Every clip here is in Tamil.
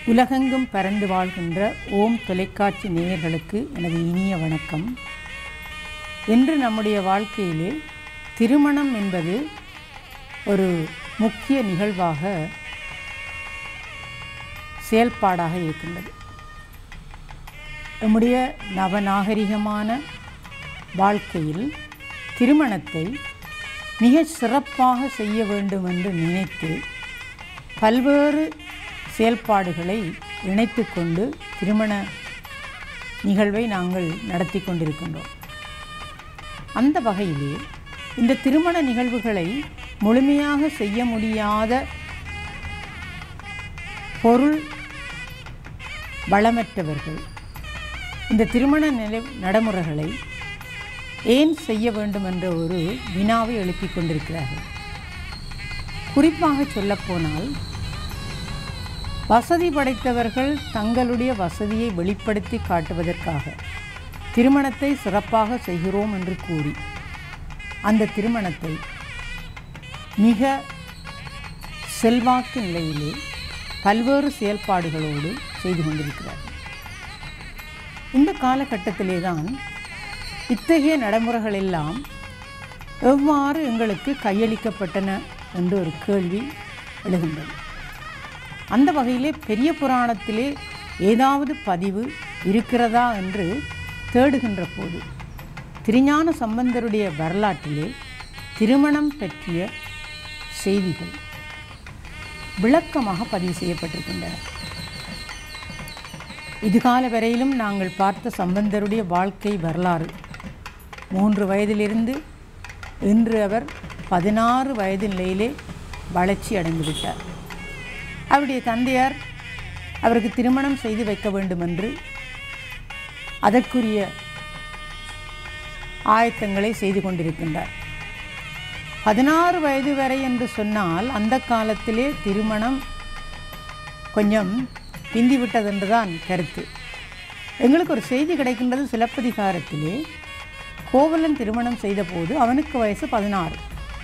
உலகெங்கும் பறந்து வாழ்கின்ற ஓம் தொலைக்காட்சி நேயர்களுக்கு எனது இனிய வணக்கம் இன்று நம்முடைய வாழ்க்கையிலே திருமணம் என்பது ஒரு முக்கிய நிகழ்வாக செயல்பாடாக இருக்கின்றது நம்முடைய நவநாகரிகமான வாழ்க்கையில் திருமணத்தை மிக சிறப்பாக செய்ய வேண்டும் என்று நினைத்து பல்வேறு செயல்பாடுகளை இணைத்து கொண்டு திருமண நிகழ்வை நாங்கள் நடத்தி கொண்டிருக்கின்றோம் அந்த வகையிலே இந்த திருமண நிகழ்வுகளை முழுமையாக செய்ய முடியாத பொருள் வளமற்றவர்கள் இந்த திருமண நிலை நடைமுறைகளை ஏன் செய்ய வேண்டும் என்ற ஒரு வினாவை எழுப்பிக் கொண்டிருக்கிறார்கள் குறிப்பாக சொல்லப்போனால் வசதி படைத்தவர்கள் தங்களுடைய வசதியை வெளிப்படுத்தி காட்டுவதற்காக திருமணத்தை சிறப்பாக செய்கிறோம் என்று கூறி அந்த திருமணத்தை மிக செல்வாக்கு நிலையிலே பல்வேறு செயல்பாடுகளோடு செய்து கொண்டிருக்கிறார்கள் இந்த காலகட்டத்திலே தான் இத்தகைய நடைமுறைகள் எல்லாம் எவ்வாறு எங்களுக்கு கையளிக்கப்பட்டன என்று ஒரு கேள்வி எழுகின்றது அந்த வகையிலே பெரிய புராணத்திலே ஏதாவது பதிவு இருக்கிறதா என்று தேடுகின்ற போது திருஞான சம்பந்தருடைய வரலாற்றிலே திருமணம் பற்றிய செய்திகள் விளக்கமாக பதிவு செய்யப்பட்டிருக்கின்றன இதுகால வரையிலும் நாங்கள் பார்த்த சம்பந்தருடைய வாழ்க்கை வரலாறு மூன்று வயதிலிருந்து இன்று அவர் பதினாறு வயது நிலையிலே வளர்ச்சி அடைந்து விட்டார் அவருடைய தந்தையார் அவருக்கு திருமணம் செய்து வைக்க வேண்டும் என்று அதற்குரிய ஆயத்தங்களை செய்து கொண்டிருக்கின்றார் பதினாறு வயது வரை என்று சொன்னால் அந்த காலத்திலே திருமணம் கொஞ்சம் பிந்திவிட்டதென்றுதான் கருத்து எங்களுக்கு ஒரு செய்தி கிடைக்கின்றது சிலப்பதிகாரத்திலே கோவலன் திருமணம் செய்தபோது அவனுக்கு வயசு பதினாறு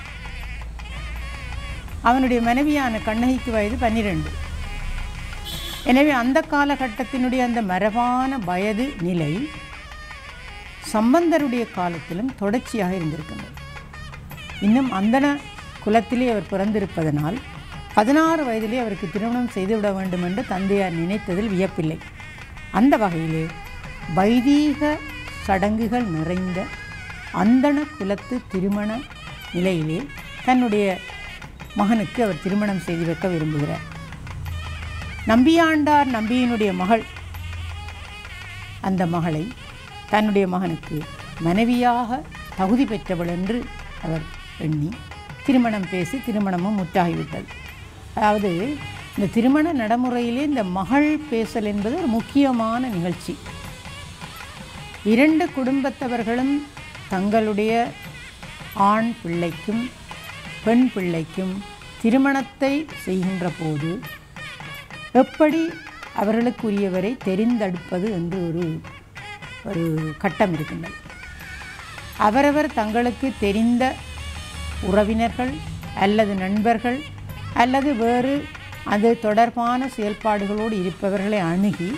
அவனுடைய மனைவியான கண்ணகிக்கு வயது பன்னிரெண்டு எனவே அந்த காலகட்டத்தினுடைய அந்த மரபான வயது நிலை சம்பந்தருடைய காலத்திலும் தொடர்ச்சியாக இருந்திருக்கின்றது இன்னும் அந்தன குலத்திலே அவர் பிறந்திருப்பதனால் பதினாறு வயதிலே அவருக்கு திருமணம் செய்துவிட வேண்டும் என்று தந்தையார் நினைத்ததில் வியப்பில்லை அந்த வகையிலே வைதீக சடங்குகள் நிறைந்த அந்தண குலத்து திருமண நிலையிலே தன்னுடைய மகனுக்கு அவர் திருமணம் செய்து வைக்க விரும்புகிறார் நம்பியாண்டார் நம்பியினுடைய மகள் அந்த மகளை தன்னுடைய மகனுக்கு மனைவியாக தகுதி பெற்றவள் என்று அவர் எண்ணி திருமணம் பேசி திருமணமும் முற்றாகிவிட்டது அதாவது இந்த திருமண நடைமுறையிலே இந்த மகள் பேசல் என்பது ஒரு முக்கியமான நிகழ்ச்சி இரண்டு குடும்பத்தவர்களும் தங்களுடைய ஆண் பிள்ளைக்கும் பெண் பிள்ளைக்கும் திருமணத்தை செய்கின்ற போது எப்படி அவர்களுக்குரியவரை தெரிந்தெடுப்பது என்று ஒரு ஒரு கட்டம் இருக்கின்றது அவரவர் தங்களுக்கு தெரிந்த உறவினர்கள் அல்லது நண்பர்கள் அல்லது வேறு அது தொடர்பான செயல்பாடுகளோடு இருப்பவர்களை அணுகி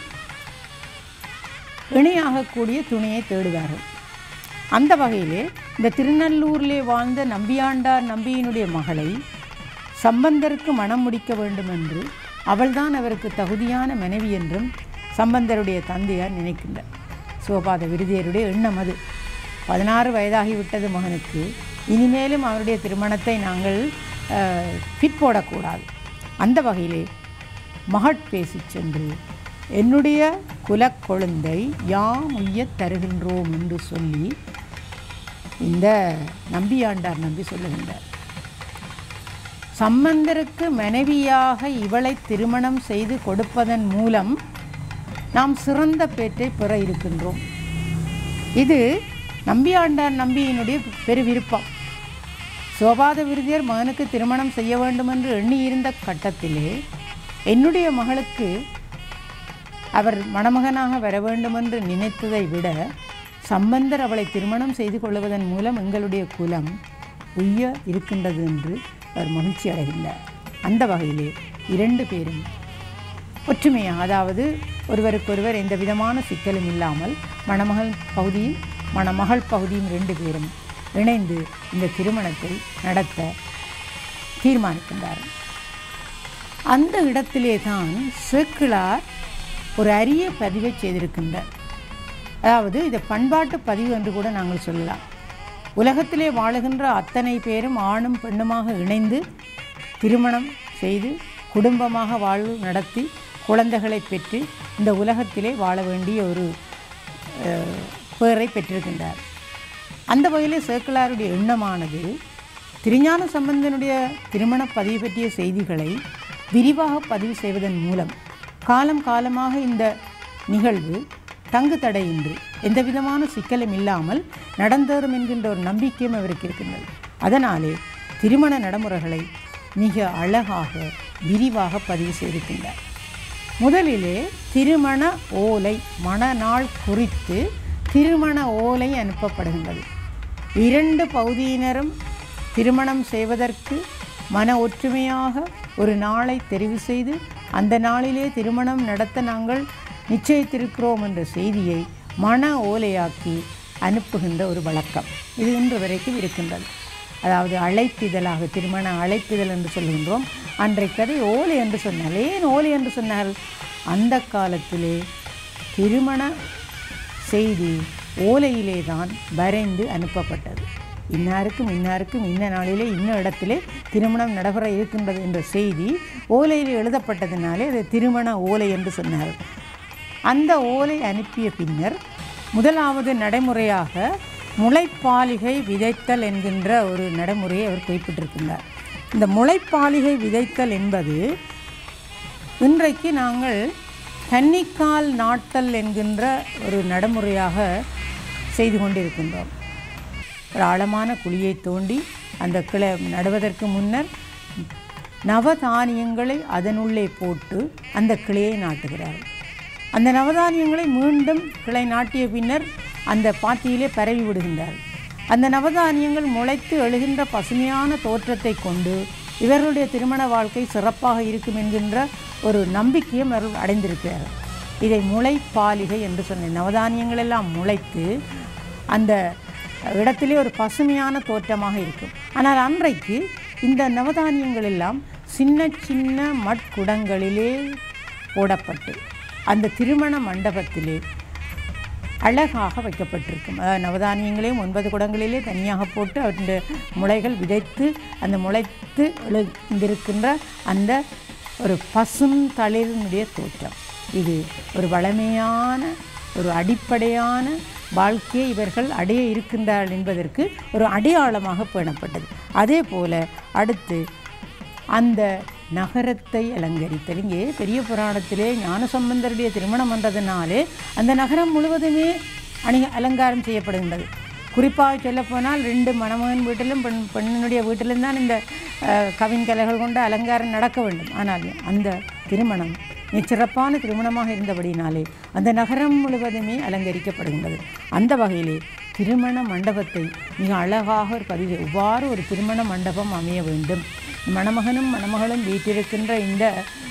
இணையாகக்கூடிய துணையை தேடுவார்கள் அந்த வகையிலே இந்த திருநல்லூரிலே வாழ்ந்த நம்பியாண்டார் நம்பியினுடைய மகளை சம்பந்தருக்கு மனம் முடிக்க வேண்டும் என்று அவள்தான் அவருக்கு தகுதியான மனைவி என்றும் சம்பந்தருடைய தந்தையார் நினைக்கின்றார் சிவபாத விருதியருடைய எண்ணம் அது பதினாறு வயதாகிவிட்டது மகனுக்கு இனிமேலும் அவருடைய திருமணத்தை நாங்கள் ஃபிட் போடக்கூடாது அந்த வகையிலே மகட் பேசி சென்று என்னுடைய குலக்கொழுந்தை யாம் உய்ய தருகின்றோம் என்று சொல்லி இந்த நம்பியாண்டார் நம்பி சொல்லுகின்றார் சம்பந்தருக்கு மனைவியாக இவளை திருமணம் செய்து கொடுப்பதன் மூலம் நாம் சிறந்த பேற்றை பெற இருக்கின்றோம் இது நம்பியாண்டார் நம்பியினுடைய பெரு விருப்பம் சோபாத விருதியர் மகனுக்கு திருமணம் செய்ய வேண்டும் என்று எண்ணியிருந்த கட்டத்திலே என்னுடைய மகளுக்கு அவர் மணமகனாக வர வேண்டும் என்று நினைத்ததை விட சம்பந்தர் அவளை திருமணம் செய்து கொள்வதன் மூலம் எங்களுடைய குலம் உய்ய இருக்கின்றது என்று அவர் மகிழ்ச்சி அடைகின்றார் அந்த வகையிலே இரண்டு பேரும் ஒற்றுமையாக அதாவது ஒருவருக்கொருவர் எந்த விதமான சிக்கலும் இல்லாமல் மணமகள் பகுதியும் மணமகள் பகுதியும் ரெண்டு பேரும் இணைந்து இந்த திருமணத்தை நடத்த தீர்மானிக்கின்றார்கள் அந்த இடத்திலே தான் சேக்கிழார் ஒரு அரிய பதிவை செய்திருக்கின்றார் அதாவது இதை பண்பாட்டு பதிவு என்று கூட நாங்கள் சொல்லலாம் உலகத்திலே வாழுகின்ற அத்தனை பேரும் ஆணும் பெண்ணுமாக இணைந்து திருமணம் செய்து குடும்பமாக வாழ்வு நடத்தி குழந்தைகளை பெற்று இந்த உலகத்திலே வாழ வேண்டிய ஒரு அஹ், பேரை பெற்றிருக்கின்றார் அந்த வகையில் சேக்கிழாருடைய எண்ணமானது திருஞான சம்பந்தனுடைய திருமண பதிவு பற்றிய செய்திகளை விரிவாக பதிவு செய்வதன் மூலம் காலம் காலமாக இந்த நிகழ்வு தங்கு தடையின்றி எந்த விதமான சிக்கலும் இல்லாமல் நடந்தேறும் என்கின்ற ஒரு நம்பிக்கையும் அவருக்கு இருக்கின்றது அதனாலே திருமண நடைமுறைகளை மிக அழகாக விரிவாக பதிவு செய்திருக்கின்றார் முதலிலே திருமண ஓலை மணநாள் குறித்து திருமண ஓலை அனுப்பப்படுகின்றது இரண்டு பகுதியினரும் திருமணம் செய்வதற்கு மன ஒற்றுமையாக ஒரு நாளை தெரிவு செய்து அந்த நாளிலே திருமணம் நடத்த நாங்கள் நிச்சயித்திருக்கிறோம் என்ற செய்தியை மன ஓலையாக்கி அனுப்புகின்ற ஒரு வழக்கம் இது இன்று வரைக்கும் இருக்கின்றது அதாவது அழைப்பிதழாக திருமண அழைப்பிதழ் என்று சொல்கின்றோம் அன்றைக்கு அதை ஓலை என்று சொன்னால் ஏன் ஓலை என்று சொன்னார் அந்த காலத்திலே திருமண செய்தி ஓலையிலே தான் வரைந்து அனுப்பப்பட்டது இன்னாருக்கும் இன்னாருக்கும் இன்ன நாளிலே இன்ன இடத்திலே திருமணம் நடைபெற இருக்கின்றது என்ற செய்தி ஓலையில் எழுதப்பட்டதினாலே அது திருமண ஓலை என்று சொன்னார்கள் அந்த ஓலை அனுப்பிய பின்னர் முதலாவது நடைமுறையாக முளைப்பாலிகை விதைத்தல் என்கின்ற ஒரு நடைமுறையை அவர் குறிப்பிட்டிருக்கின்றார் இந்த முளைப்பாலிகை விதைத்தல் என்பது இன்றைக்கு நாங்கள் கன்னிக்கால் நாட்டல் என்கின்ற ஒரு நடைமுறையாக செய்து கொண்டிருக்கின்றோம் ஒரு ஆழமான குழியை தோண்டி அந்த கிளை நடுவதற்கு முன்னர் நவதானியங்களை அதனுள்ளே போட்டு அந்த கிளையை நாட்டுகிறார்கள் அந்த நவதானியங்களை மீண்டும் கிளை நாட்டிய பின்னர் அந்த பாத்தியிலே பரவி விடுகின்றார்கள் அந்த நவதானியங்கள் முளைத்து எழுகின்ற பசுமையான தோற்றத்தை கொண்டு இவர்களுடைய திருமண வாழ்க்கை சிறப்பாக இருக்கும் என்கின்ற ஒரு நம்பிக்கையும் அவர்கள் அடைந்திருக்கிறார்கள் இதை முளைப்பாலிகை என்று சொன்னேன் நவதானியங்கள் எல்லாம் முளைத்து அந்த இடத்திலே ஒரு பசுமையான தோற்றமாக இருக்கும் ஆனால் அன்றைக்கு இந்த நவதானியங்கள் எல்லாம் சின்ன சின்ன மட்குடங்களிலே போடப்பட்டு அந்த திருமண மண்டபத்திலே அழகாக வைக்கப்பட்டிருக்கும் அதாவது நவதானியங்களையும் ஒன்பது குடங்களிலே தனியாக போட்டு அவருடைய முளைகள் விதைத்து அந்த முளைத்து எழுந்திருக்கின்ற அந்த ஒரு பசும் தளிரினுடைய தோற்றம் இது ஒரு வளமையான ஒரு அடிப்படையான வாழ்க்கையை இவர்கள் அடைய இருக்கின்றார்கள் என்பதற்கு ஒரு அடையாளமாக பேணப்பட்டது அதே போல அடுத்து அந்த நகரத்தை அலங்கரித்தல் இங்கே பெரிய புராணத்திலே ஞானசம்பந்தருடைய திருமணம் வந்ததினாலே அந்த நகரம் முழுவதுமே அணி அலங்காரம் செய்யப்படுகின்றது குறிப்பாக சொல்லப்போனால் ரெண்டு மணமகன் வீட்டிலும் பெண் பெண்ணினுடைய வீட்டிலும் தான் இந்த அஹ், கவின் கலைகள் கொண்ட அலங்காரம் நடக்க வேண்டும் ஆனால் அந்த திருமணம் மிகச்சிறப்பான திருமணமாக இருந்தபடினாலே அந்த நகரம் முழுவதுமே அலங்கரிக்கப்படுகின்றது அந்த வகையிலே திருமண மண்டபத்தை மிக அழகாக ஒரு பதிவு இவ்வாறு ஒரு திருமண மண்டபம் அமைய வேண்டும் மணமகனும் மணமகளும் வீட்டிருக்கின்ற இந்த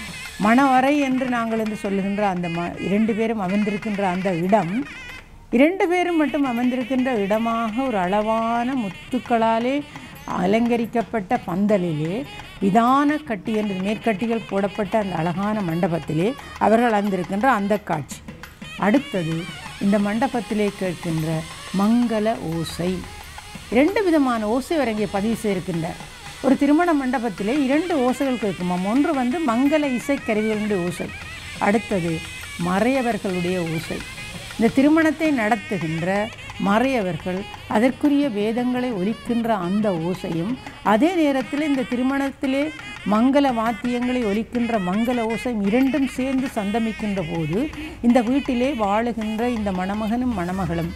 மணவறை என்று நாங்கள் என்று சொல்லுகின்ற அந்த ம இரண்டு பேரும் அமர்ந்திருக்கின்ற அந்த இடம் இரண்டு பேரும் மட்டும் அமர்ந்திருக்கின்ற இடமாக ஒரு அளவான முத்துக்களாலே அலங்கரிக்கப்பட்ட பந்தலிலே விதான கட்டி என்று மேற்கட்டிகள் போடப்பட்ட அந்த அழகான மண்டபத்திலே அவர்கள் அமர்ந்திருக்கின்ற அந்த காட்சி அடுத்தது இந்த மண்டபத்திலே கேட்கின்ற மங்கள ஓசை இரண்டு விதமான ஓசை அவர் இங்கே பதிவு செய்திருக்கின்றார் ஒரு திருமண மண்டபத்திலே இரண்டு ஓசைகள் கேட்குமாம் ஒன்று வந்து மங்கள இசைக்கருவிகளுடைய ஓசை அடுத்தது மறையவர்களுடைய ஓசை இந்த திருமணத்தை நடத்துகின்ற மறையவர்கள் அதற்குரிய வேதங்களை ஒலிக்கின்ற அந்த ஓசையும் அதே நேரத்தில் இந்த திருமணத்திலே மங்கள வாத்தியங்களை ஒலிக்கின்ற மங்கள ஓசையும் இரண்டும் சேர்ந்து சந்தமிக்கின்ற போது இந்த வீட்டிலே வாழுகின்ற இந்த மணமகனும் மணமகளும்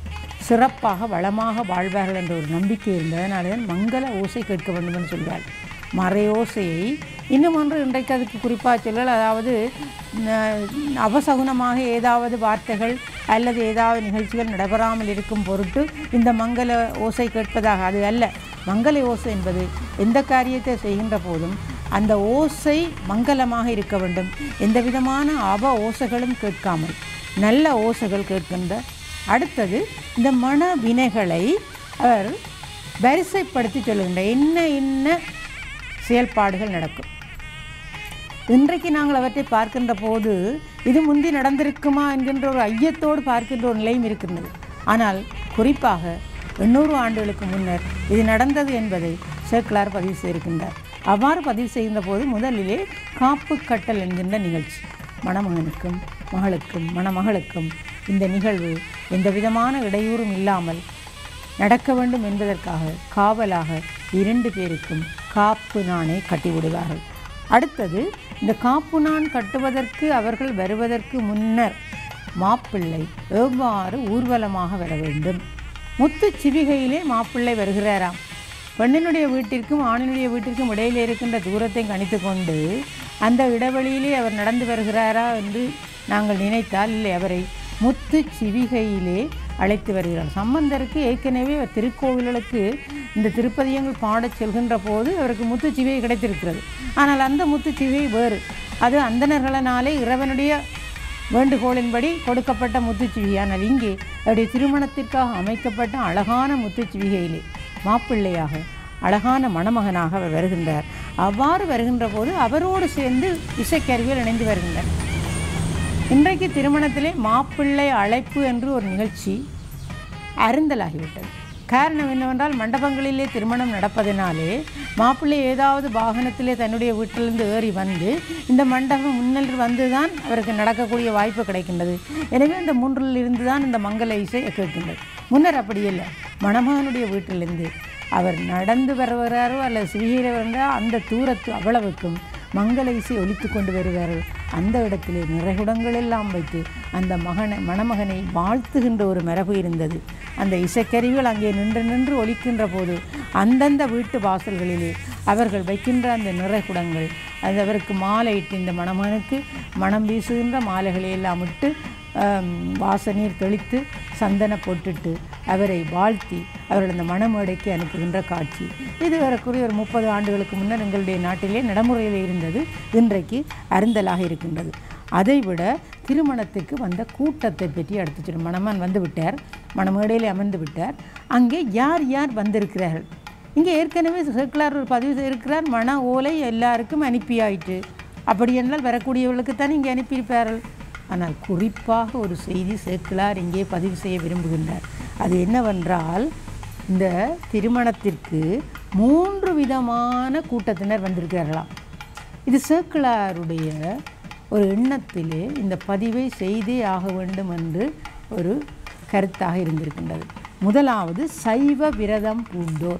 சிறப்பாக வளமாக வாழ்வார்கள் என்ற ஒரு நம்பிக்கை இருந்ததனால தான் மங்கள ஓசை கேட்க வேண்டும் என்று சொல்வார் மறை ஓசையை இன்னும் ஒன்று இன்றைக்கு அதுக்கு குறிப்பாக சொல்லல் அதாவது ந- அபசகுனமாக ஏதாவது வார்த்தைகள் அல்லது ஏதாவது நிகழ்ச்சிகள் நடைபெறாமல் இருக்கும் பொருட்டு இந்த மங்கள ஓசை கேட்பதாக அது அல்ல மங்கள ஓசை என்பது எந்த காரியத்தை செய்கின்ற போதும் அந்த ஓசை மங்களமாக இருக்க வேண்டும் எந்த விதமான அவ ஓசைகளும் கேட்காமல் நல்ல ஓசைகள் கேட்கின்ற அடுத்தது இந்த மன வினைகளை அவர் வரிசைப்படுத்தி சொல்லுகின்ற என்ன என்ன செயல்பாடுகள் நடக்கும் இன்றைக்கு நாங்கள் அவற்றை பார்க்கின்ற போது இது முந்தி நடந்திருக்குமா என்கின்ற ஒரு ஐயத்தோடு பார்க்கின்ற ஒரு நிலையும் இருக்கின்றது ஆனால் குறிப்பாக எண்ணூறு ஆண்டுகளுக்கு முன்னர் இது நடந்தது என்பதை சேக்கிலார் பதிவு செய்திருக்கின்றார் அவ்வாறு பதிவு செய்கின்ற போது முதலிலே காப்பு கட்டல் என்கின்ற நிகழ்ச்சி மணமகனுக்கும் மகளுக்கும் மணமகளுக்கும் இந்த நிகழ்வு எந்த விதமான இடையூறும் இல்லாமல் நடக்க வேண்டும் என்பதற்காக காவலாக இரண்டு பேருக்கும் காப்பு நாணை கட்டிவிடுவார்கள் அடுத்தது இந்த காப்பு நாண் கட்டுவதற்கு அவர்கள் வருவதற்கு முன்னர் மாப்பிள்ளை எவ்வாறு ஊர்வலமாக வர வேண்டும் முத்து சிவிகையிலே மாப்பிள்ளை வருகிறாராம் பெண்ணினுடைய வீட்டிற்கும் ஆணினுடைய வீட்டிற்கும் இடையிலே இருக்கின்ற தூரத்தை கணித்து கொண்டு அந்த இடைவெளியிலே அவர் நடந்து வருகிறாரா என்று நாங்கள் நினைத்தால் இல்லை அவரை முத்து சிவிகையிலே அழைத்து வருகிறார் சம்பந்தருக்கு ஏற்கனவே அவர் திருக்கோவில்களுக்கு இந்த திருப்பதியங்கள் பாடச் செல்கின்ற போது அவருக்கு முத்து சிவிகை கிடைத்திருக்கிறது ஆனால் அந்த முத்து சிவிகை வேறு அது அந்தணர்களாலே இறைவனுடைய வேண்டுகோளின்படி கொடுக்கப்பட்ட முத்துச்சிவிகை ஆனால் இங்கே அவருடைய திருமணத்திற்காக அமைக்கப்பட்ட அழகான முத்துச்சிவிகையிலே மாப்பிள்ளையாக அழகான மணமகனாக அவர் வருகின்றார் அவ்வாறு வருகின்ற போது அவரோடு சேர்ந்து இசைக்கருவியில் இணைந்து வருகின்றார் இன்றைக்கு திருமணத்திலே மாப்பிள்ளை அழைப்பு என்று ஒரு நிகழ்ச்சி அருந்தலாகிவிட்டது காரணம் என்னவென்றால் மண்டபங்களிலே திருமணம் நடப்பதினாலே மாப்பிள்ளை ஏதாவது வாகனத்திலே தன்னுடைய வீட்டிலிருந்து ஏறி வந்து இந்த மண்டபம் முன்னில் வந்து தான் அவருக்கு நடக்கக்கூடிய வாய்ப்பு கிடைக்கின்றது எனவே அந்த மூன்றில் இருந்து தான் இந்த மங்கள இசை கேட்கின்றது முன்னர் அப்படி இல்லை மணமகனுடைய வீட்டிலிருந்து அவர் நடந்து வருகிறாரோ அல்லது சிவிகையில் வருகிறாரோ அந்த தூரத்து அவ்வளவுக்கும் மங்கள இசை ஒலித்து கொண்டு வருவார்கள் அந்த இடத்திலே நிறைகுடங்கள் எல்லாம் வைத்து அந்த மகனை மணமகனை வாழ்த்துகின்ற ஒரு மரபு இருந்தது அந்த இசைக்கருவிகள் அங்கே நின்று நின்று ஒலிக்கின்ற போது அந்தந்த வீட்டு வாசல்களிலே அவர்கள் வைக்கின்ற அந்த நிறைகுடங்கள் அது அவருக்கு மாலையிட்டு இந்த மணமகனுக்கு மனம் வீசுகின்ற மாலைகளை எல்லாம் இட்டு ஆம், வாசநீர் தெளித்து சந்தன போட்டுட்டு அவரை வாழ்த்தி அவர்கள் அந்த மணமேடைக்கு அனுப்புகின்ற காட்சி இது வரக்கூடிய ஒரு முப்பது ஆண்டுகளுக்கு முன்னர் எங்களுடைய நாட்டிலே நடைமுறையில் இருந்தது இன்றைக்கு அருந்தலாக இருக்கின்றது அதைவிட திருமணத்துக்கு வந்த கூட்டத்தை பற்றி எடுத்து சொல்லும் மணமன் வந்து விட்டார் மணமேடையில் அமர்ந்து விட்டார் அங்கே யார் யார் வந்திருக்கிறார்கள் இங்கே ஏற்கனவே சேக்கிலார் ஒரு பதிவு செய்திருக்கிறார் மன ஓலை எல்லாருக்கும் அனுப்பியாயிற்று அப்படி என்றால் வரக்கூடியவர்களுக்கு தான் இங்கே அனுப்பியிருப்பார்கள் ஆனால் குறிப்பாக ஒரு செய்தி சேக்கிலார் இங்கே பதிவு செய்ய விரும்புகின்றார் அது என்னவென்றால் இந்த திருமணத்திற்கு மூன்று விதமான கூட்டத்தினர் வந்திருக்கிறார்களாம் இது சேக்கிலாருடைய ஒரு எண்ணத்திலே இந்த பதிவை செய்தே ஆக வேண்டும் என்று ஒரு கருத்தாக இருந்திருக்கின்றது முதலாவது சைவ விரதம் பூண்டோர்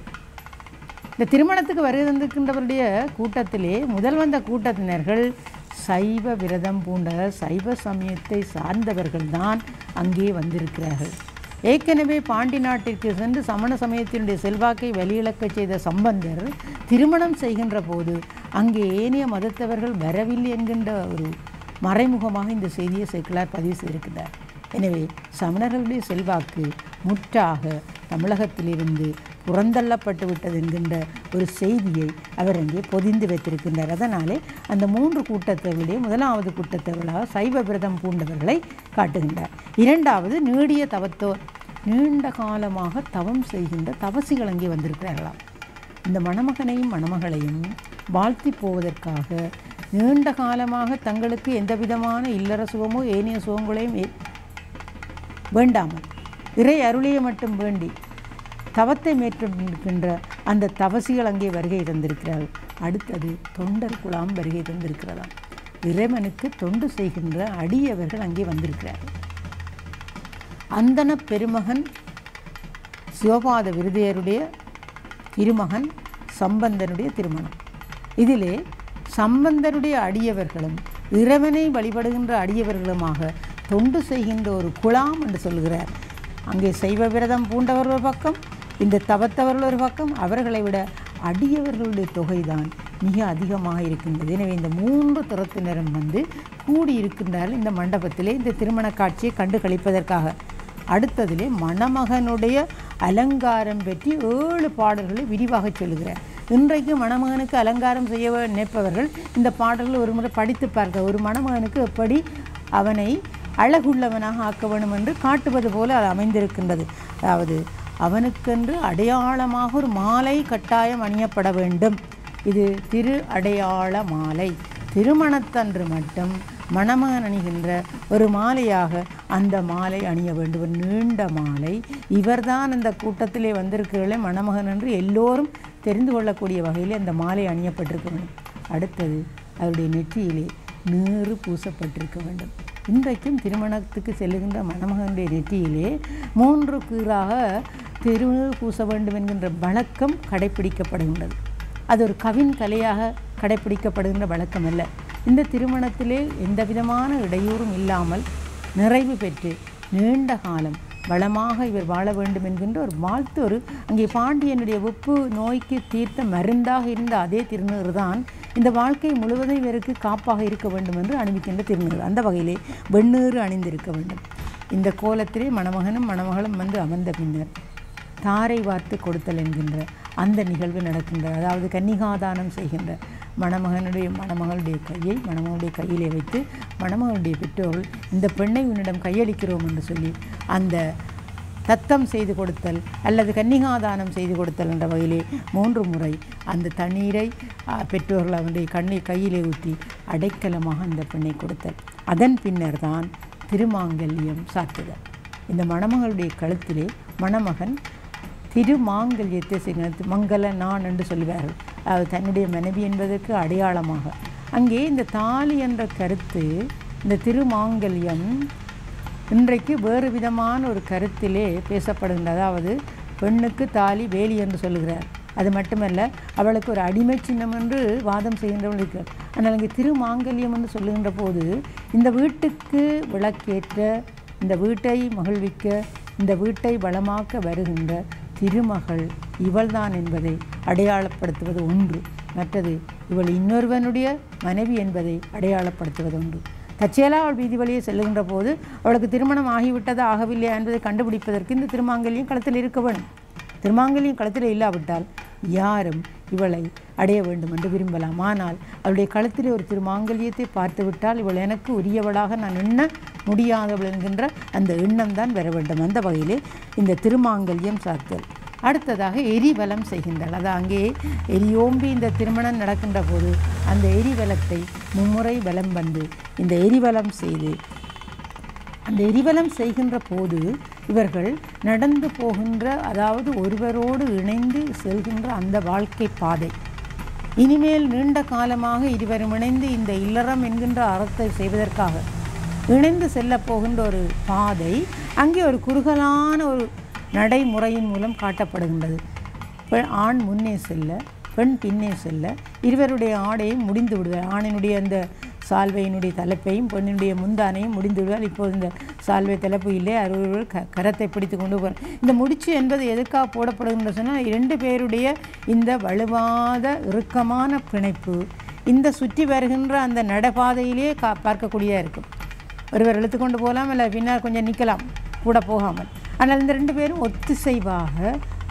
இந்த திருமணத்துக்கு வருகை தந்திருக்கின்றவருடைய கூட்டத்திலே முதல் வந்த கூட்டத்தினர்கள் சைவ விரதம் பூண்ட சைவ சமயத்தை சார்ந்தவர்கள் தான் அங்கே வந்திருக்கிறார்கள் ஏற்கனவே பாண்டி நாட்டிற்கு சென்று சமண சமயத்தினுடைய செல்வாக்கை வெளியிழக்கச் செய்த சம்பந்தர் திருமணம் செய்கின்ற போது அங்கே ஏனைய மதத்தவர்கள் வரவில்லை என்கின்ற ஒரு மறைமுகமாக இந்த செய்தியை சேக்கிலார் பதிவு செய்திருக்கிறார் எனவே சமணர்களுடைய செல்வாக்கு முற்றாக தமிழகத்திலிருந்து புறந்தள்ளப்பட்டு விட்டது என்கின்ற ஒரு செய்தியை அவர் அங்கே பொதிந்து வைத்திருக்கின்றார் அதனாலே அந்த மூன்று கூட்டத்தவர்களுடைய முதலாவது கூட்டத்தவர்களாக சைவ விரதம் பூண்டவர்களை காட்டுகின்றார் இரண்டாவது நீடிய தவத்தோர் நீண்ட காலமாக தவம் செய்கின்ற தவசிகள் அங்கே வந்திருக்கிறார்களாம் இந்த மணமகனையும் மணமகளையும் வாழ்த்தி போவதற்காக நீண்ட காலமாக தங்களுக்கு எந்த விதமான இல்லற சுகமோ ஏனைய சுகங்களையும் ஏ- வேண்டாமல் இறை அருளியை மட்டும் வேண்டி தவத்தை மேற்கொண்டிருக்கின்ற அந்த தவசிகள் அங்கே வருகை தந்திருக்கிறார்கள் அடுத்தது தொண்டர் குழாம் வருகை தந்திருக்கிறதாம் இறைவனுக்கு தொண்டு செய்கின்ற அடியவர்கள் அங்கே வந்திருக்கிறார்கள் அந்தன பெருமகன் சிவபாத விருதையருடைய திருமகன் சம்பந்தனுடைய திருமணம் இதிலே சம்பந்தனுடைய அடியவர்களும் இறைவனை வழிபடுகின்ற அடியவர்களுமாக தொண்டு செய்கின்ற ஒரு குழாம் என்று சொல்கிறார் அங்கே சைவ விரதம் பூண்டவர் ஒரு பக்கம் இந்த தவத்தவர்கள் ஒரு பக்கம் அவர்களை விட அடியவர்களுடைய தொகைதான் மிக அதிகமாக இருக்கின்றது எனவே இந்த மூன்று துறத்தினரும் வந்து கூடி இருக்கின்றார்கள் இந்த மண்டபத்திலே இந்த திருமண காட்சியை கண்டு கழிப்பதற்காக அடுத்ததிலே மணமகனுடைய அலங்காரம் பற்றி ஏழு பாடல்களை விரிவாக சொல்லுகிறார் இன்றைக்கு மணமகனுக்கு அலங்காரம் செய்ய நினைப்பவர்கள் இந்த பாடல்கள் ஒரு முறை படித்து பார்க்க ஒரு மணமகனுக்கு எப்படி அவனை அழகுள்ளவனாக ஆக்க வேண்டும் என்று காட்டுவது போல அது அமைந்திருக்கின்றது அதாவது அவனுக்கென்று அடையாளமாக ஒரு மாலை கட்டாயம் அணியப்பட வேண்டும் இது திரு அடையாள மாலை திருமணத்தன்று மட்டும் மணமகன் அணிகின்ற ஒரு மாலையாக அந்த மாலை அணிய வேண்டும் ஒரு நீண்ட மாலை இவர்தான் அந்த கூட்டத்திலே வந்திருக்கிறவர்களே மணமகன் என்று எல்லோரும் தெரிந்து கொள்ளக்கூடிய வகையில் அந்த மாலை அணியப்பட்டிருக்க வேண்டும் அடுத்தது அவருடைய நெற்றியிலே நீறு பூசப்பட்டிருக்க வேண்டும் இன்றைக்கும் திருமணத்துக்கு செல்லுகின்ற மணமகனுடைய நெற்றியிலே மூன்று கீறாக திருநீர் பூச வேண்டும் என்கின்ற வழக்கம் கடைப்பிடிக்கப்படுகின்றது அது ஒரு கவின் கலையாக கடைப்பிடிக்கப்படுகின்ற வழக்கம் அல்ல இந்த திருமணத்திலே எந்த விதமான இடையூறும் இல்லாமல் நிறைவு பெற்று நீண்ட காலம் வளமாக இவர் வாழ வேண்டும் என்கின்ற ஒரு வாழ்த்து ஒரு அங்கே பாண்டியனுடைய உப்பு நோய்க்கு தீர்த்த மருந்தாக இருந்த அதே திருநீறு தான் இந்த வாழ்க்கை முழுவதும் இவருக்கு காப்பாக இருக்க வேண்டும் என்று அணிவிக்கின்ற திருநீறு அந்த வகையிலே வெண்ணீறு அணிந்திருக்க வேண்டும் இந்த கோலத்திலே மணமகனும் மணமகளும் வந்து அமர்ந்த பின்னர் தாரை வார்த்து கொடுத்தல் என்கின்ற அந்த நிகழ்வு நடக்கின்றது அதாவது கன்னிகாதானம் செய்கின்ற மணமகனுடைய மணமகளுடைய கையை மணமகளுடைய கையிலே வைத்து மணமகளுடைய பெற்றோர்கள் இந்த பெண்ணை உன்னிடம் கையளிக்கிறோம் என்று சொல்லி அந்த தத்தம் செய்து கொடுத்தல் அல்லது கன்னிகாதானம் செய்து கொடுத்தல் என்ற வகையிலே மூன்று முறை அந்த தண்ணீரை ஆ, பெற்றோர்கள் அவனுடைய கண்ணை கையிலே ஊற்றி அடைக்கலமாக அந்த பெண்ணை கொடுத்தல் அதன் பின்னர் தான் திருமாங்கல்யம் சாத்துதல் இந்த மணமகளுடைய கழுத்திலே மணமகன் திருமாங்கல்யத்தை செய்கிறது மங்கள நான் என்று சொல்லுவார்கள் அதாவது தன்னுடைய மனைவி என்பதற்கு அடையாளமாக அங்கே இந்த தாலி என்ற கருத்து இந்த திருமாங்கல்யம் இன்றைக்கு வேறு விதமான ஒரு கருத்திலே பேசப்படுகின்ற அதாவது பெண்ணுக்கு தாலி வேலி என்று சொல்லுகிறார் அது மட்டுமல்ல அவளுக்கு ஒரு அடிமை சின்னம் என்று வாதம் செய்கின்றவள் இருக்கிறார் ஆனால் அங்கே திருமாங்கல்யம் என்று சொல்லுகின்ற போது இந்த வீட்டுக்கு விளக்கேற்ற இந்த வீட்டை மகிழ்விக்க இந்த வீட்டை வளமாக்க வருகின்ற திருமகள் இவள்தான் என்பதை அடையாளப்படுத்துவது ஒன்று மற்றது இவள் இன்னொருவனுடைய மனைவி என்பதை அடையாளப்படுத்துவது ஒன்று தற்செயலாக அவள் வீதி வழியே செல்லுகின்ற போது அவளுக்கு திருமணம் ஆகிவிட்டதா ஆகவில்லையா என்பதை கண்டுபிடிப்பதற்கு இந்த திருமாங்கல்யம் களத்தில் இருக்க வேண்டும் திருமாங்கல்யம் களத்தில் இல்லாவிட்டால் யாரும் இவளை அடைய வேண்டும் என்று விரும்பலாம் ஆனால் அவளுடைய களத்திலே ஒரு திருமாங்கல்யத்தை பார்த்துவிட்டால் இவள் எனக்கு உரியவளாக நான் எண்ண முடியாதவள் என்கின்ற அந்த எண்ணம் தான் வர வேண்டும் அந்த வகையிலே இந்த திருமாங்கல்யம் சாத்தல் அடுத்ததாக எரிவலம் செய்கின்றாள் அது அங்கே எரியோம்பி இந்த திருமணம் நடக்கின்ற போது அந்த எரிவலத்தை மும்முறை வலம் வந்து இந்த எரிவலம் செய்து அந்த எரிவலம் செய்கின்ற போது இவர்கள் நடந்து போகின்ற அதாவது ஒருவரோடு இணைந்து செல்கின்ற அந்த வாழ்க்கை பாதை இனிமேல் நீண்ட காலமாக இருவரும் இணைந்து இந்த இல்லறம் என்கின்ற அறத்தை செய்வதற்காக இணைந்து செல்லப் போகின்ற ஒரு பாதை அங்கே ஒரு குறுகலான ஒரு நடைமுறையின் மூலம் காட்டப்படுகின்றது பெண் ஆண் முன்னே செல்ல பெண் பின்னே செல்ல இருவருடைய ஆடையும் முடிந்து விடுவார் ஆணினுடைய அந்த சால்வையினுடைய தலைப்பையும் பெண்ணினுடைய முந்தானையும் முடிந்து விடுவார் இப்போது இந்த சால்வை தலைப்பு இல்லை அறுவர் க கரத்தை பிடித்து கொண்டு போகிறார் இந்த முடிச்சு என்பது எதுக்காக போடப்படுகின்ற சொன்னால் இரண்டு பேருடைய இந்த வலுவாத இறுக்கமான பிணைப்பு இந்த சுற்றி வருகின்ற அந்த நடைபாதையிலே கா பார்க்கக்கூடியதாக இருக்கும் ஒருவர் இழுத்து கொண்டு போகலாம் இல்லை பின்னால் கொஞ்சம் நிற்கலாம் கூட போகாமல் ஆனால் இந்த ரெண்டு பேரும் ஒத்திசைவாக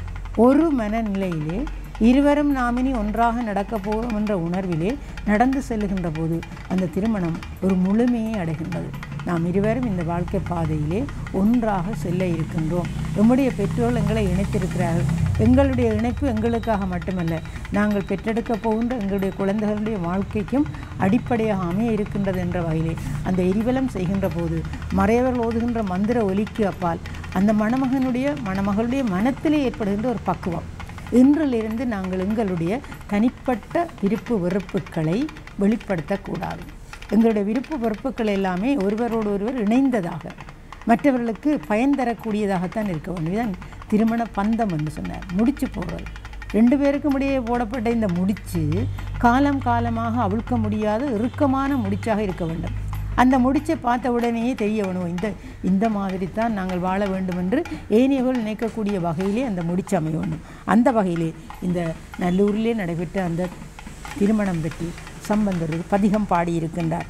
ஒரு மனநிலையிலே இருவரும் நாம் இனி ஒன்றாக நடக்கப் போகிறோம் என்ற உணர்விலே நடந்து செல்லுகின்ற போது அந்த திருமணம் ஒரு முழுமையை அடைகின்றது நாம் இருவரும் இந்த வாழ்க்கை பாதையிலே ஒன்றாக செல்ல இருக்கின்றோம் நம்முடைய பெற்றோர்கள் எங்களை இணைத்திருக்கிறார்கள் எங்களுடைய இணைப்பு எங்களுக்காக மட்டுமல்ல நாங்கள் பெற்றெடுக்க போகின்ற எங்களுடைய குழந்தைகளுடைய வாழ்க்கைக்கும் அடிப்படையாக அமைய இருக்கின்றது என்ற வகையிலே அந்த எரிவலம் செய்கின்ற போது மறையவர்கள் ஓதுகின்ற மந்திர ஒலிக்கு அப்பால் அந்த மணமகனுடைய மணமகளுடைய மனத்திலே ஏற்படுகின்ற ஒரு பக்குவம் இன்றிலிருந்து நாங்கள் எங்களுடைய தனிப்பட்ட விருப்பு வெறுப்புகளை வெளிப்படுத்தக்கூடாது எங்களுடைய விருப்பு வெறுப்புகள் எல்லாமே ஒருவரோடு ஒருவர் இணைந்ததாக மற்றவர்களுக்கு பயன் தரக்கூடியதாகத்தான் இருக்க வேண்டும் இதுதான் திருமண பந்தம் என்று சொன்னார் முடிச்சு போடுறது ரெண்டு பேருக்கும் இடையே போடப்பட்ட இந்த முடிச்சு காலம் காலமாக அவிழ்க்க முடியாத இறுக்கமான முடிச்சாக இருக்க வேண்டும் அந்த முடிச்சை பார்த்த உடனேயே தெரிய வேணும் இந்த இந்த மாதிரி தான் நாங்கள் வாழ வேண்டும் என்று ஏனையவர்கள் நினைக்கக்கூடிய வகையிலே அந்த முடிச்சு அமைய வேண்டும் அந்த வகையிலே இந்த நல்லூரிலே நடைபெற்ற அந்த திருமணம் பற்றி சம்பந்தர் ஒரு பதிகம் பாடியிருக்கின்றார்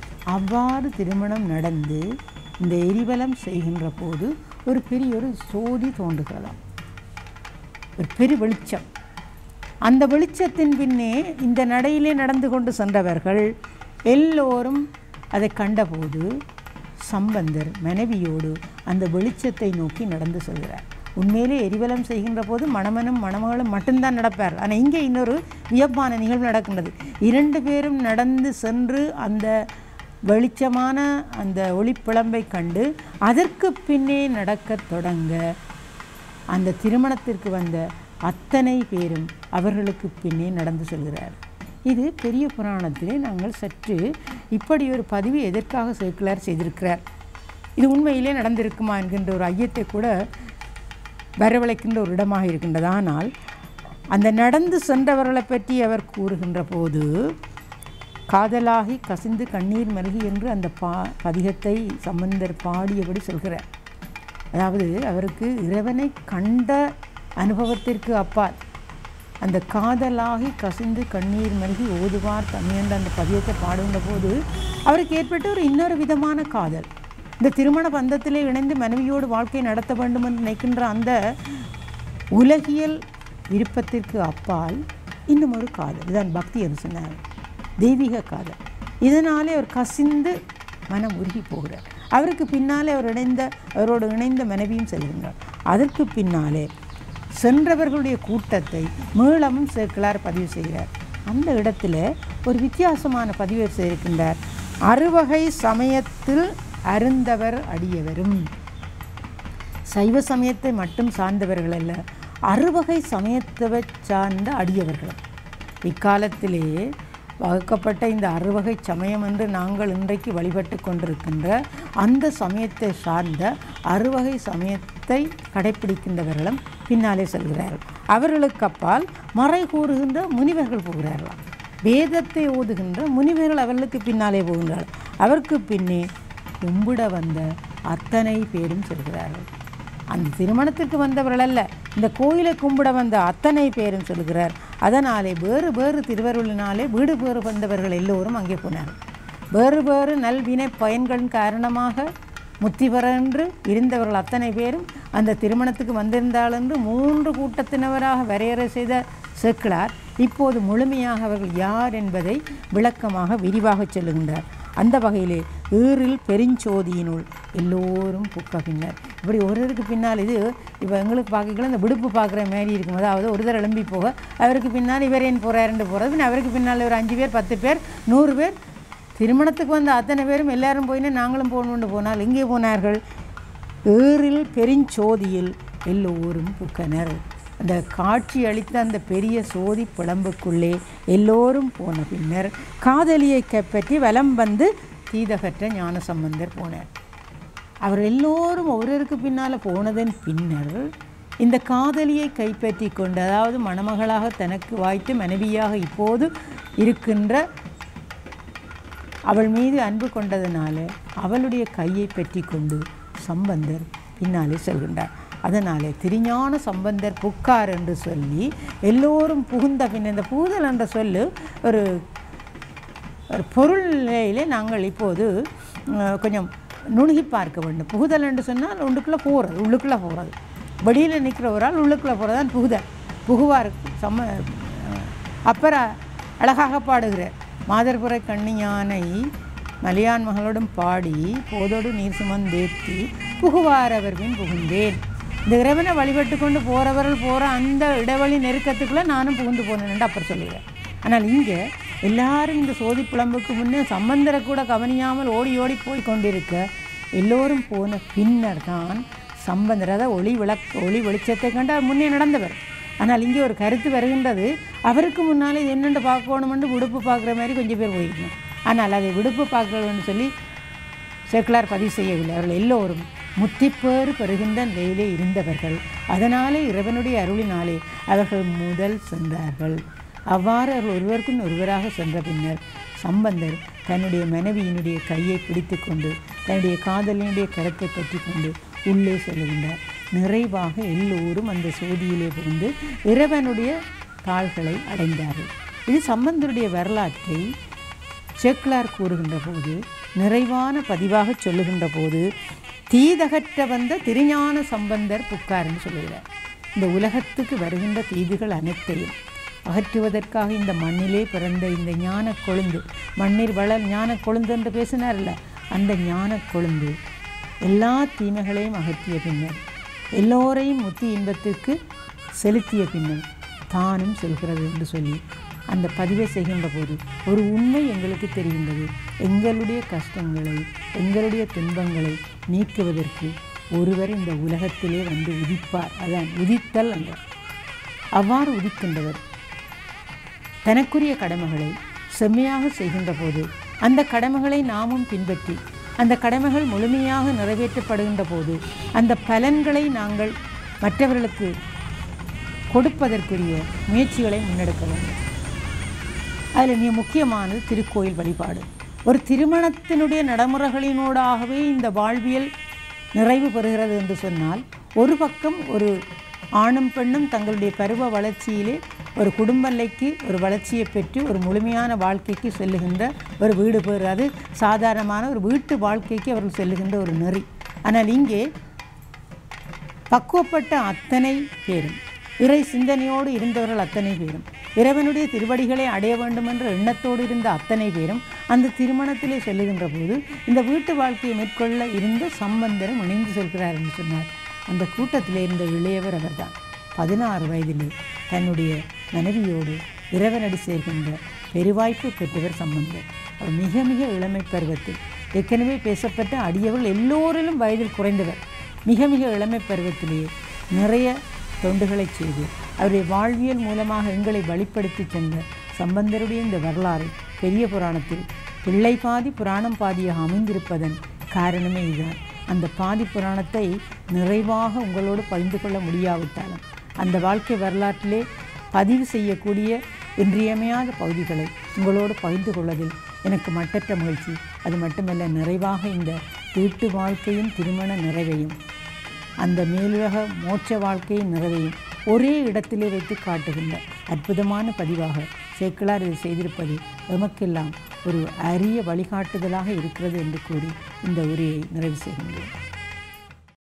அவ்வாறு திருமணம் நடந்து இந்த எரிவலம் செய்கின்ற போது ஒரு பெரிய ஒரு சோதி தோன்றுகிறதாம் ஒரு பெரு வெளிச்சம் அந்த வெளிச்சத்தின் பின்னே இந்த நடையிலே நடந்து கொண்டு சென்றவர்கள் எல்லோரும் அதை கண்டபோது சம்பந்தர் மனைவியோடு அந்த வெளிச்சத்தை நோக்கி நடந்து செல்கிறார் உண்மையிலே எரிவலம் செய்கின்ற போது மணமனும் மணமகளும் மட்டும்தான் நடப்பார் ஆனால் இங்கே இன்னொரு வியப்பான நிகழ்வு நடக்கின்றது இரண்டு பேரும் நடந்து சென்று அந்த வெளிச்சமான அந்த ஒளிப்பிழம்பை கண்டு அதற்கு பின்னே நடக்கத் தொடங்க அந்த திருமணத்திற்கு வந்த அத்தனை பேரும் அவர்களுக்கு பின்னே நடந்து செல்கிறார் இது பெரிய புராணத்திலே நாங்கள் சற்று இப்படி ஒரு பதிவு எதற்காக சேர்க்கலார் செய்திருக்கிறார் இது உண்மையிலே நடந்திருக்குமா என்கின்ற ஒரு ஐயத்தை கூட வரவழைக்கின்ற ஒரு இடமாக இருக்கின்றது ஆனால் அந்த நடந்து சென்றவர்களை பற்றி அவர் கூறுகின்ற போது காதலாகி கசிந்து கண்ணீர் மல்கி என்று அந்த பா பதிகத்தை சம்பந்தர் பாடியபடி சொல்கிறார் அதாவது அவருக்கு இறைவனை கண்ட அனுபவத்திற்கு அப்பால் அந்த காதலாகி கசிந்து கண்ணீர் மல்கி ஓதுவார் தமிழ் அந்த பதியத்தை பாடுகின்ற போது அவருக்கு ஏற்பட்ட ஒரு இன்னொரு விதமான காதல் இந்த திருமண பந்தத்திலே இணைந்து மனைவியோடு வாழ்க்கை நடத்த வேண்டும் என்று நினைக்கின்ற அந்த உலகியல் விருப்பத்திற்கு அப்பால் இன்னும் ஒரு காதல் இதுதான் பக்தி என்று சொன்னார் தெய்வீக காதல் இதனாலே அவர் கசிந்து மனம் உருகி போகிறார் அவருக்கு பின்னாலே அவர் இணைந்த அவரோடு இணைந்த மனைவியும் செல்கின்றார் அதற்கு பின்னாலே சென்றவர்களுடைய கூட்டத்தை மீளமும் சேர்க்கலார் பதிவு செய்கிறார் அந்த இடத்துல ஒரு வித்தியாசமான பதிவை செய்திருக்கின்றார் அறுவகை சமயத்தில் அருந்தவர் அடியவரும் சைவ சமயத்தை மட்டும் சார்ந்தவர்கள் அல்ல அறுவகை சமயத்தை சார்ந்த அடியவர்கள் இக்காலத்திலே வகுக்கப்பட்ட இந்த அறுவகை சமயம் என்று நாங்கள் இன்றைக்கு வழிபட்டு கொண்டிருக்கின்ற அந்த சமயத்தை சார்ந்த அறுவகை சமயத்தை கடைப்பிடிக்கின்றவர்களும் பின்னாலே செல்கிறார்கள் அவர்களுக்கு அப்பால் மறை கூறுகின்ற முனிவர்கள் போகிறார்களாம் வேதத்தை ஓதுகின்ற முனிவர்கள் அவர்களுக்கு பின்னாலே போகின்றார்கள் அவருக்கு பின்னே கும்பிட வந்த அத்தனை பேரும் செல்கிறார்கள் அந்த திருமணத்திற்கு வந்தவர்கள் அல்ல இந்த கோயிலை கும்பிட வந்த அத்தனை பேரும் சொல்கிறார் அதனாலே வேறு வேறு திருவருளினாலே வீடு பேறு வந்தவர்கள் எல்லோரும் அங்கே போனார்கள் வேறு வேறு நல்வினை பயன்களின் காரணமாக முத்தி பெற என்று இருந்தவர்கள் அத்தனை பேரும் அந்த திருமணத்துக்கு வந்திருந்தால் என்று மூன்று கூட்டத்தினவராக வரையறை செய்த சேக்கிழார் இப்போது முழுமையாக அவர்கள் யார் என்பதை விளக்கமாக விரிவாக சொல்லுகின்றார் அந்த வகையிலே ஈரில் பெருஞ்சோதியினுள் எல்லோரும் புக்க பின்னர் இப்படி ஒருவருக்கு பின்னால் இது இப்போ எங்களுக்கு பார்க்கல இந்த விடுப்பு பார்க்குற மாதிரி இருக்கும் அதாவது ஒரு தடவை எழும்பி போக அவருக்கு பின்னால் இவர் ஏன் போகிறாருன்னு போகிறது பின்ன அவருக்கு பின்னால் ஒரு அஞ்சு பேர் பத்து பேர் நூறு பேர் திருமணத்துக்கு வந்த அத்தனை பேரும் எல்லாரும் போயின்னு நாங்களும் போகணுன்னு போனால் எங்கே போனார்கள் ஏறில் பெருஞ்சோதியில் எல்லோரும் புக்கனர் அந்த காட்சி அளித்த அந்த பெரிய சோதி பிளம்புக்குள்ளே எல்லோரும் போன பின்னர் காதலியை கைப்பற்றி வலம் வந்து தீதகற்ற ஞான சம்பந்தர் போனார் அவர் எல்லோரும் ஒருவருக்கு பின்னால் போனதன் பின்னர் இந்த காதலியை கைப்பற்றி கொண்டு அதாவது மணமகளாக தனக்கு வாய்த்து மனைவியாக இப்போது இருக்கின்ற அவள் மீது அன்பு கொண்டதனால அவளுடைய கையை பற்றி கொண்டு சம்பந்தர் பின்னாலே செல்கின்றார் அதனாலே திருஞான சம்பந்தர் புக்கார் என்று சொல்லி எல்லோரும் புகுந்த பின் இந்த புகுதல் என்ற சொல்லு ஒரு ஒரு பொருள் நிலையிலே நாங்கள் இப்போது அஹ், கொஞ்சம் நுணுகி பார்க்க வேண்டும் புகுதல் என்று சொன்னால் உள்ளுக்குள்ளே போகிறது உள்ளுக்குள்ளே போகிறது வெளியில் நிற்கிற ஒரு ஆள் உள்ளுக்குள்ளே போகிறது தான் புகுதல் புகுவார் சம அஹ், அப்புறம் அழகாக பாடுகிறார் மாதர்புரை கண்ணியானை மலையான் மகளோடும் பாடி போதோடு நீர் சுமந்தேற்றி புகுவார் அவர் பின் புகுந்தேன் இந்த இறைவனை வழிபட்டு கொண்டு போகிறவர்கள் போகிற அந்த இடைவெளி நெருக்கத்துக்குள்ளே நானும் புகுந்து போனேன்ட்டு அப்புறம் சொல்லுகிறேன் ஆனால் இங்கே எல்லாரும் இந்த சோதி புலம்புக்கு முன்னே சம்பந்தரை கூட கவனியாமல் ஓடி ஓடி போய் கொண்டிருக்க எல்லோரும் போன பின்னர் தான் சம்பந்தர் அதாவது ஒளி விளக்கு ஒளி வெளிச்சத்தை கண்டு அவர் முன்னே நடந்தவர் ஆனால் இங்கே ஒரு கருத்து வருகின்றது அவருக்கு முன்னாலே இது என்னென்று பார்க்கணுமென்று விடுப்பு பார்க்குற மாதிரி கொஞ்சம் பேர் போயிருக்கணும் ஆனால் அதை விடுப்பு பார்க்கணும்னு சொல்லி சேக்கிலார் பதிவு செய்யவில்லை அவர்கள் எல்லோரும் முத்திப்பேறு பெறுகின்ற நிலையிலே இருந்தவர்கள் அதனாலே இறைவனுடைய அருளினாலே அவர்கள் முதல் சென்றார்கள் அவ்வாறு அவர்கள் ஒருவருக்கும் ஒருவராக சென்ற பின்னர் சம்பந்தர் தன்னுடைய மனைவியினுடைய கையை பிடித்து கொண்டு தன்னுடைய காதலினுடைய கரத்தை பற்றி கொண்டு உள்ளே செல்கின்றார் நிறைவாக எல்லோரும் அந்த சோதியிலே புகுந்து இறைவனுடைய தாள்களை அடைந்தார்கள் இது சம்பந்தருடைய வரலாற்றை சேக்கிலார் கூறுகின்ற போது நிறைவான பதிவாக சொல்லுகின்ற போது தீதகற்ற வந்த திருஞான சம்பந்தர் புக்கார்னு சொல்லுகிறார் இந்த உலகத்துக்கு வருகின்ற தீதுகள் அனைத்தையும் அகற்றுவதற்காக இந்த மண்ணிலே பிறந்த இந்த ஞான கொழுந்து மண்ணில் வளர் ஞான கொழுந்து என்று பேசினார்ல அந்த ஞான கொழுந்து எல்லா தீமைகளையும் அகற்றிய பின்னர் எல்லோரையும் முத்தி இன்பத்திற்கு செலுத்திய பின்னர் தானும் செல்கிறது என்று சொல்லி அந்த பதிவை செய்கின்ற போது ஒரு உண்மை எங்களுக்கு தெரிகின்றது எங்களுடைய கஷ்டங்களை எங்களுடைய துன்பங்களை நீக்குவதற்கு ஒருவர் இந்த உலகத்திலே வந்து உதிப்பார் அதான் உதித்தல் என்றார் அவ்வாறு உதிக்கின்றவர் தனக்குரிய கடமைகளை செம்மையாக செய்கின்ற போது அந்த கடமைகளை நாமும் பின்பற்றி அந்த கடமைகள் முழுமையாக நிறைவேற்றப்படுகின்ற போது அந்த பலன்களை நாங்கள் மற்றவர்களுக்கு கொடுப்பதற்குரிய முயற்சிகளை முன்னெடுக்க வேண்டும் அதில் மிக முக்கியமானது திருக்கோயில் வழிபாடு ஒரு திருமணத்தினுடைய நடைமுறைகளினூடாகவே இந்த வாழ்வியல் நிறைவு பெறுகிறது என்று சொன்னால் ஒரு பக்கம் ஒரு ஆணும் பெண்ணும் தங்களுடைய பருவ வளர்ச்சியிலே ஒரு குடும்ப நிலைக்கு ஒரு வளர்ச்சியை பெற்று ஒரு முழுமையான வாழ்க்கைக்கு செல்லுகின்ற ஒரு வீடு பேர் அது சாதாரணமான ஒரு வீட்டு வாழ்க்கைக்கு அவர்கள் செல்லுகின்ற ஒரு நெறி ஆனால் இங்கே பக்குவப்பட்ட அத்தனை பேரும் இறை சிந்தனையோடு இருந்தவர்கள் அத்தனை பேரும் இறைவனுடைய திருவடிகளை அடைய வேண்டும் என்ற எண்ணத்தோடு இருந்த அத்தனை பேரும் அந்த திருமணத்திலே செல்லுகின்ற போது இந்த வீட்டு வாழ்க்கையை மேற்கொள்ள இருந்த சம்பந்தரும் இணைந்து செல்கிறார் என்று சொன்னார் அந்த கூட்டத்திலே இருந்த இளையவர் அவர்தான் பதினாறு வயதிலே தன்னுடைய மனைவியோடு இறைவனடி சேர்கின்ற பெருவாய்ப்பு பெற்றவர் சம்பந்தர் அவர் மிக மிக இளமை பருவத்தில் ஏற்கனவே பேசப்பட்ட அடியவர்கள் எல்லோரிலும் வயதில் குறைந்தவர் மிக மிக இளமை பருவத்திலேயே நிறைய தொண்டுகளை செய்து அவருடைய வாழ்வியல் மூலமாக எங்களை வழிப்படுத்தி சென்ற சம்பந்தருடைய இந்த வரலாறு பெரிய புராணத்தில் பிள்ளை பாதி புராணம் பாதியாக அமைந்திருப்பதன் காரணமே இதுதான் அந்த பாதி புராணத்தை நிறைவாக உங்களோடு பகிர்ந்து கொள்ள முடியாவிட்டாலும் அந்த வாழ்க்கை வரலாற்றிலே பதிவு செய்யக்கூடிய இன்றியமையாத பகுதிகளை உங்களோடு பகிர்ந்து கொள்வதில் எனக்கு மட்டற்ற மகிழ்ச்சி அது மட்டுமல்ல நிறைவாக இந்த வீட்டு வாழ்க்கையும் திருமண நிறைவையும் அந்த மேலுலக மோட்ச வாழ்க்கையின் நிறைவையும் ஒரே இடத்திலே வைத்து காட்டுகின்ற அற்புதமான பதிவாக சேக்கிழார் இதை செய்திருப்பது எமக்கெல்லாம் ஒரு அரிய வழிகாட்டுதலாக இருக்கிறது என்று கூறி இந்த உரையை நிறைவு செய்கின்றேன்